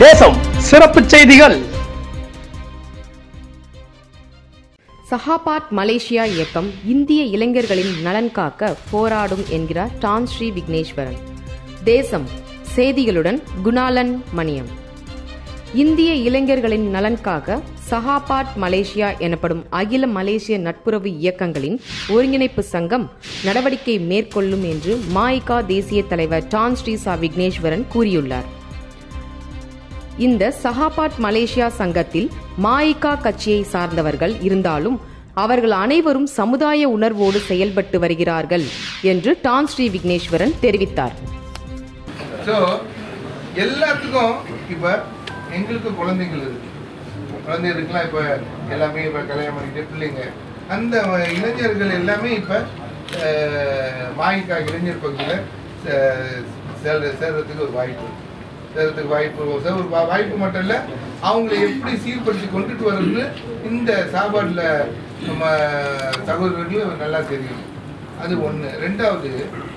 தேசம் சிறப்பு செய்திகள் சஹாபாட் மலேசியா இயக்கம் இந்திய இளைஞர்களின் நலன் காக்க போராடும் என்கிறார் டான் ஸ்ரீ விக்னேஸ்வரன் தேசம் செய்திகளுடன் குணாலன் மணியம் இந்திய இளைஞர்களின் நலன் காக்க சஹாபாட் மலேசியா எனப்படும் அகில மலேசிய நட்புறவு இயக்கங்களின் ஒருங்கிணைப்பு சங்கம் நடவடிக்கை மேற்கொள்ளும் என்று மாயிகா தேசிய தலைவர் டான் ஸ்ரீ சா விக்னேஸ்வரன் கூறியுள்ளார் இந்த சஹாபாட் மலேசியா சங்கத்தில் மாயிகா கட்சியை சார்ந்தவர்கள் இருந்தாலும் அவர்கள் அனைவரும் சமுதாய உணர்வோடு செயல்பட்டு வருகிறார்கள் என்று டான் ஸ்ரீ விக்னேஸ்வரன் தெரிவித்தார் ஸோ எல்லாத்துக்கும் இப்போ எங்களுக்கு குழந்தைகள் இருக்கு குழந்தைகளுக்குலாம் இப்போ எல்லாமே இப்போ கல்யாணம் பண்ணிட்டு பிள்ளைங்க அந்த இளைஞர்கள் எல்லாமே இப்போ மாயிக்கா இளைஞர் பகுதியில் சேர்ற சேர்றதுக்கு ஒரு வாய்ப்பு இருக்கு. சேர்றதுக்கு வாய்ப்பு ஒரு ஒரு வா- வாய்ப்பு மட்டும் இல்லை அவங்களை எப்படி சீர்படுத்தி கொண்டுட்டு வர்றதுன்னு இந்த சாப்பாட்டில் நம்ம சகோதரர்களுக்கு நல்லா தெரியும் அது ஒன்று ரெண்டாவது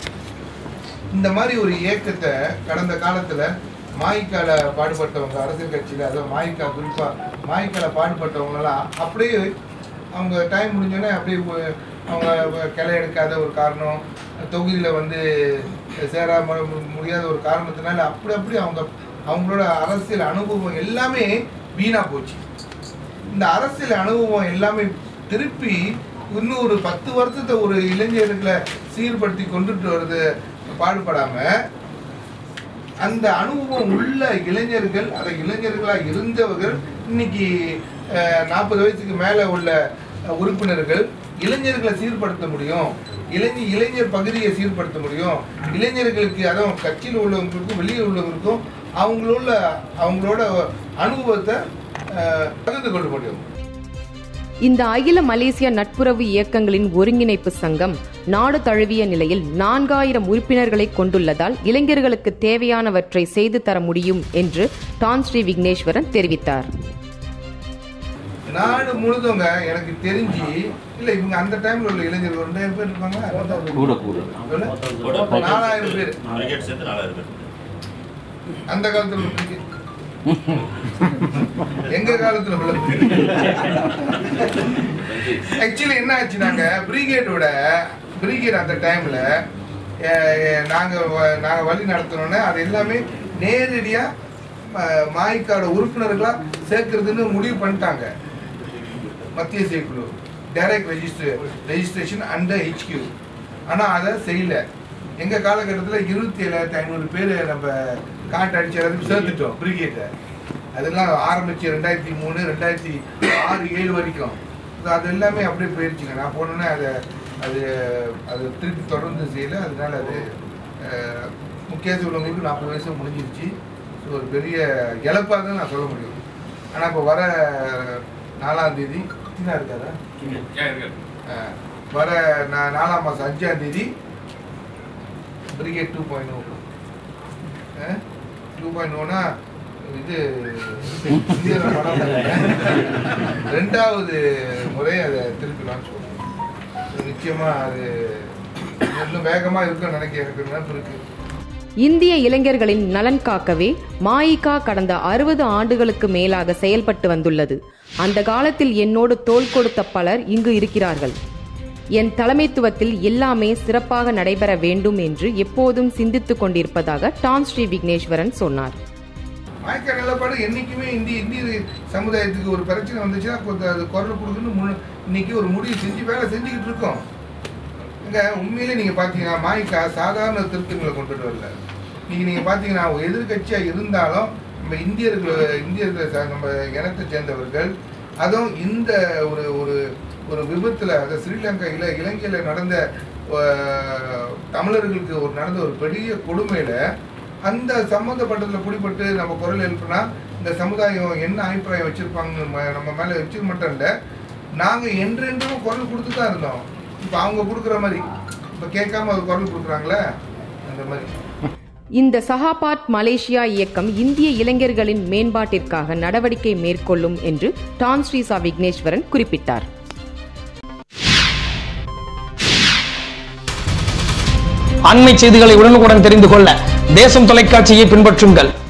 இந்த மாதிரி ஒரு இயக்கத்தை கடந்த காலத்துல மாய்க்கால பாடுபட்டவங்க அரசியல் கட்சியில அதாவது மாய்க்கா குறிப்பா மாய்க்கால பாடுபட்டவங்கலாம் அப்படியே அவங்க டைம் முடிஞ்சோடனே அப்படியே ஒ- அவங்க கிளை எடுக்காத ஒரு காரணம் தொகுதியில வந்து சேராம மு- முடியாத ஒரு காரணத்தினால அப்படி அப்படி அவங்க அவங்களோட அரசியல் அனுபவம் எல்லாமே வீணா போச்சு இந்த அரசியல் அனுபவம் எல்லாமே திருப்பி இன்னும் ஒரு பத்து வருஷத்தை ஒரு இளைஞர்களை சீர்படுத்தி கொண்டுட்டு வருது பாடுபடாம அந்த அனுபவம் உள்ள இளைஞர்கள் அந்த இளைஞர்களா இருந்தவர்கள் இன்னைக்கு நாற்பது வயசுக்கு மேல உள்ள அஹ், உறுப்பினர்கள் இளைஞர்களை சீர்படுத்த முடியும் இளைஞ இளைஞர் பகுதியை சீர்படுத்த முடியும் இளைஞர்களுக்கு அதுவும் கட்சியில் உள்ளவங்களுக்கும் வெளியே உள்ளவங்களுக்கும் அவங்களோட அவங்களோட அனுபவத்தை அஹ், பகிர்ந்து கொள்ள முடியும் இந்த அகில மலேசிய நட்புறவு இயக்கங்களின் ஒருங்கிணைப்பு சங்கம் நாடு தழுவிய நிலையில் நான்காயிரம் உறுப்பினர்களை கொண்டுள்ளதால் இளைஞர்களுக்கு தேவையானவற்றை செய்து தர முடியும் என்று டான் ஸ்ரீ விக்னேஸ்வரன் தெரிவித்தார் நாடு முழுதுங்க எனக்கு தெரிஞ்சு இல்ல இவங்க அந்த டைம்ல உள்ள இளைஞர்கள் ரெண்டாயிரம் பேர் இருப்பாங்க கூட கூட எவ்வளவு? நாலாயிரம் பேர் கிரிக்கெட் சேர்த்து நாலாயிரம் பேர் அந்த காலத்துல உள்ள cricket. எங்க காலத்துல உள்ள ஆக்சுவலி என்ன ஆச்சுனாங்க பிரிகேடோட பிரிகேட் அந்த டைம்ல நாங்க வ- நாங்க வழி நடத்தினோன்னே அது எல்லாமே நேரடியா ம- மாய்க்காட உறுப்பினர்களா சேர்க்கறதுன்னு முடிவு பண்ணிட்டாங்க மத்திய செயற்குழு direct register registration under HQ ஆனால் அதை செய்யல எங்கள் காலகட்டத்தில் இருபத்தி ஏழாயிரத்தி ஐநூறு பேர் நம்ம காட்டு அடிச்சு எல்லாத்தையும் சேர்த்துட்டோம் பிரிகேட்டை அதெல்லாம் ஆரம்பிச்சு ரெண்டாயிரத்தி மூணு ரெண்டாயிரத்தி ஆறு ஏழு வரைக்கும் So அது எல்லாமே அப்படியே போயிடுச்சுங்க நான் போனோன்னே அதை அது அது திருப்பி தொடர்ந்து செய்யல அதனால அது அஹ், முக்கியத்துவம் உள்ளவங்களுக்கு நாற்பது வயசு முடிஞ்சிருச்சு ஸோ ஒரு பெரிய இழப்பாக தான் நான் சொல்ல முடியும் ஆனால் இப்போ வர நாலாம் தேதி என்ன இருக்காதா அஹ், வர நா- நாலாம் மாதம் அஞ்சாம் தேதி brigade two point O two point ஓனா இது இந்தியால படம் ரெண்டாவது முறை அதை திருப்பி லான்ச் பண்ணுவோம் So, நிச்சயமா அது இன்னும் வேகமா இருக்குன்னு நினைக்க எனக்கு நினைப்பு இருக்கு இந்திய இளைஞர்களின் நலன் காக்கவே மாயிகா கடந்த அறுபது ஆண்டுகளுக்கு மேலாக செயல்பட்டு வந்துள்ளது அந்த காலத்தில் என்னோடு தோள் கொடுத்த பலர் இங்கு இருக்கிறார்கள் என் தலைமைத்துவத்தில் எல்லாமே சிறப்பாக நடைபெற வேண்டும் என்று எப்போதும் சிந்தித்துக் கொண்டிருப்பதாக டான் ஸ்ரீ விக்னேஸ்வரன் சொன்னார் மாய்க்க நிலப்பாடு என்னைக்குமே இந்திய இந்திய சமுதாயத்துக்கு ஒரு பிரச்சனை வந்துச்சுன்னா கொஞ்சம் அது குரல் கொடுக்கணும் முன்னு இன்னைக்கு ஒரு முடிவு செஞ்சு வேலை செஞ்சுக்கிட்டு இருக்கோம் இங்க உண்மையிலே நீங்க பாத்தீங்கன்னா மாய்க்கா சாதாரண திருத்தங்களை கொண்டுட்டு வரல நீங்க நீங்க பாத்தீங்கன்னா எதிர்கட்சியா இருந்தாலும் நம்ம இந்தியர்கள் இந்தியர்கள் சா- நம்ம இனத்தை சேர்ந்தவர்கள் அதுவும் இந்த ஒரு ஒரு ஒரு விபத்துல அதாவது ஸ்ரீலங்கா இல இலங்கையில நடந்த அஹ், தமிழர்களுக்கு ஒரு நடந்த ஒரு பெரிய கொடுமையில அந்த சம்மந்தப்பட்டதுல பிடிபட்டு நம்ம குரல் எழுப்புனா இந்த சமுதாயம் என்ன அபிப்பிராயம் வச்சிருப்பாங்க நம்ம- நம்ம மேல வச்சு மட்டும் இல்ல நாங்க என்றென்றும் குரல் கொடுத்து தான் இருந்தோம் இப்ப அவங்க கொடுக்குற மாதிரி இப்ப கேட்காம ஒரு குரல் கொடுக்குறாங்களே அந்த மாதிரி இந்த சஹாபாட் மலேசியா இயக்கம் இந்திய இளைஞர்களின் மேம்பாட்டிற்காக நடவடிக்கை மேற்கொள்ளும் என்று டான் ஸ்ரீசா விக்னேஸ்வரன் குறிப்பிட்டார் அண்மை செய்திகளை உடனுக்குடன் தெரிந்து கொள்ள தேசம் தொலைக்காட்சியை பின்பற்றுங்கள்